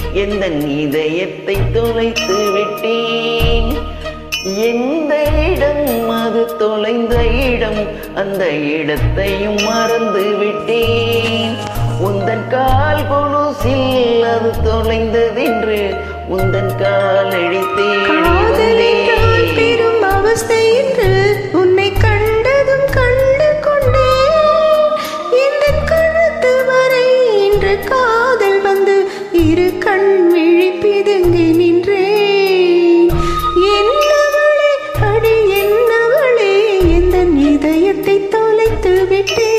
எந்த இதயத்தை தொலைத்து விட்டேன் எந்த இடம் அது தொலைந்த இடம் அந்த இடத்தையும் மறந்து விட்டேன் உந்தன் கால் கொலுசில் அது தொலைந்ததென்று உந்தன் காலடி தேடி காதலித்தால் வந்தேன் பெரும் அவஸ்தை என்று உன்னை கண்டதும் கண்டு கொண்டேன் எந்தன் கழுத்து வரை இன்று காதல் வந்து இரு கண் விழி பிதுங்கி நின்றேன் என்னவளே அடி என்னவளே எந்தன் இதயத்தை தொலைத்து விட்டேன்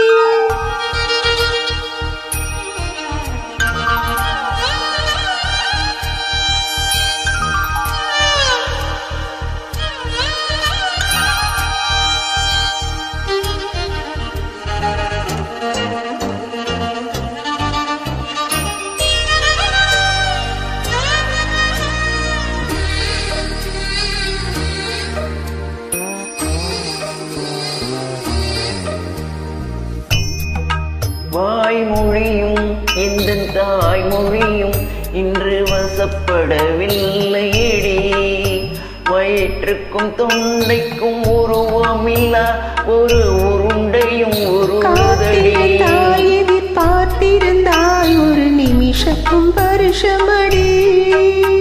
வாய்மொழியும் இந்த தாய்மொழியும் இன்று வசப்படவில்லையேடி வயிற்றுக்கும் தொண்டைக்கும் உருவமில்லா ஒரு உருண்டையும் உருவதடி காத்திருந்தாய் எதிர்பார்த்திருந்தாய் ஒரு நிமிஷத்தும் பருஷமடி